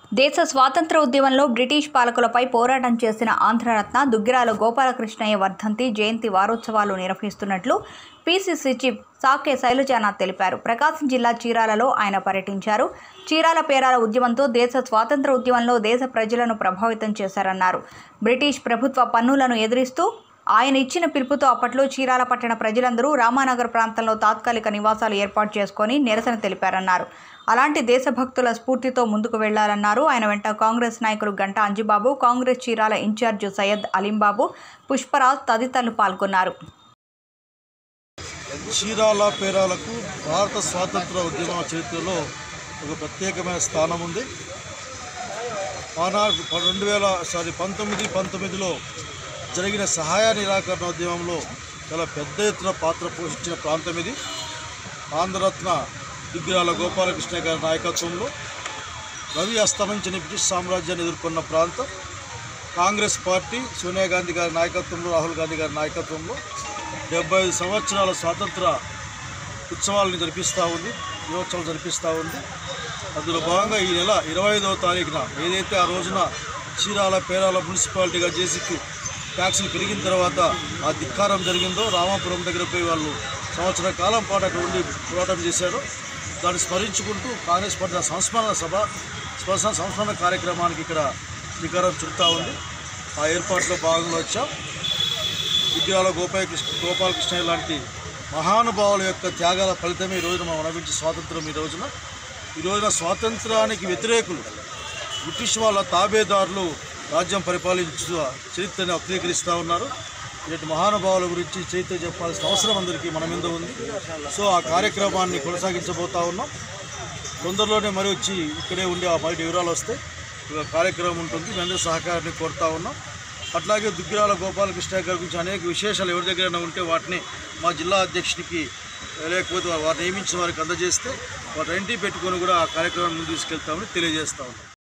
దేశ స్వాతంత్ర ఉద్యమంలో బ్రిటిష్ పాలకులపై పోరాటం చేసిన ఆంధ్రరత్న దుగ్గిరాల గోపాలకృష్ణయ్య వర్ధంతి జయంతి వారోత్సవాలు నిర్వహిస్తున్నట్లు పీసీసీ చీఫ్ సాకే శైలజానాథ్ తెలిపారు ప్రకాశం జిల్లా చీరాలలో ఆయన పర్యటించారు చీరాల పేరాల ఉద్యమంతో దేశ స్వాతంత్ర ఉద్యమంలో దేశ ప్రజలను ప్రభావితం చేశారన్నారు బ్రిటిష్ ప్రభుత్వ పన్నులను ఎదిరిస్తూ ఆయన ఇచ్చిన పిలుపుతో అప్పట్లో చీరాల పట్టణ ప్రజలందరూ రామానగర్ ప్రాంతంలో తాత్కాలిక నివాసాలు ఏర్పాటు చేసుకొని నిరసన తెలిపారన్నారు అలాంటి దేశభక్తుల స్ఫూర్తితో ముందుకు వెళ్లాలన్నారు ఆయన వెంట కాంగ్రెస్ నాయకులు గంటా అంజిబాబు కాంగ్రెస్ చీరాల ఇన్ఛార్జ్ సయ్యద్ అలీంబాబు పుష్పరాజ్ తదితరులు పాల్గొన్నారు చీరాల పేరాలకు భారత స్వాతంత్ర ఉద్యమ చరిత్రలో ఒక ప్రత్యేకమైన స్థానం ఉంది ఆనాడు రెండు వేల సారీ పంతొమ్మిది పంతొమ్మిదిలో జరిగిన సహాయ నిరాకరణ ఉద్యమంలో చాలా పెద్ద ఎత్తున పాత్ర పోషించిన ప్రాంతం ఇది ఆంధ్రరత్న దిగ్గిరాల గోపాలకృష్ణ గారి నాయకత్వంలో రవి అస్తమించిన బ్రిటిష్ సామ్రాజ్యాన్ని ఎదుర్కొన్న ప్రాంతం కాంగ్రెస్ పార్టీ సోనియా గాంధీ గారి నాయకత్వంలో రాహుల్ గాంధీ గారి నాయకత్వంలో డెబ్బై ఐదు సంవత్సరాల స్వాతంత్ర ఉత్సవాలను జరిపిస్తూ ఉంది దినోత్సవం జరిపిస్తూ ఉంది అందులో భాగంగా ఈ నెల ఇరవై ఐదవ తారీఖున ఏదైతే ఆ రోజున చీరాల పేరాల మున్సిపాలిటీగా జేసీకి ట్యాక్సులు పెరిగిన తర్వాత ఆ ధిక్కారం జరిగిందో రామాపురం దగ్గర పోయి వాళ్ళు సంవత్సర కాలం పాటు అక్కడ ఉండి పోరాటం చేశారు దాన్ని స్మరించుకుంటూ కాంగ్రెస్ పార్టీ సంస్మరణ సభ స్మరణ సంస్మరణ కార్యక్రమానికి ఇక్కడ శ్రీకారం చుడతా ఉంది ఆ ఏర్పాట్లో భాగంగా వచ్చాం విద్యాల గోపాలకృష్ణ గోపాలకృష్ణ లాంటి మహానుభావుల యొక్క త్యాగాల ఫలితమే ఈ రోజున మనం లభించే స్వాతంత్రం ఈ రోజున ఈ రోజున స్వాతంత్రానికి వ్యతిరేకులు బ్రిటిష్ వాళ్ళ తాబేదారులు రాజ్యం పరిపాలించు చరిత్రని వక్రీకరిస్తూ ఉన్నారు ఇలాంటి మహానుభావుల గురించి చరిత్ర చెప్పాల్సిన అవసరం అందరికీ మన మీద ఉంది సో ఆ కార్యక్రమాన్ని కొనసాగించబోతా ఉన్నాం తొందరలోనే మరి వచ్చి ఇక్కడే ఉండి ఆ బయట వివరాలు వస్తాయి ఇక కార్యక్రమం ఉంటుంది మీ అందరి సహకారాన్ని కోరుతా ఉన్నాం అట్లాగే దుగ్గిరాల గోపాలకృష్ణ గారి గురించి అనేక విశేషాలు ఎవరి దగ్గరైనా ఉంటే వాటిని మా జిల్లా అధ్యక్షునికి లేకపోతే వారు నియమించిన వారికి అందజేస్తే వాటి ఇంటికి పెట్టుకొని కూడా ఆ కార్యక్రమాన్ని ముందు తీసుకెళ్తామని తెలియజేస్తా ఉన్నాం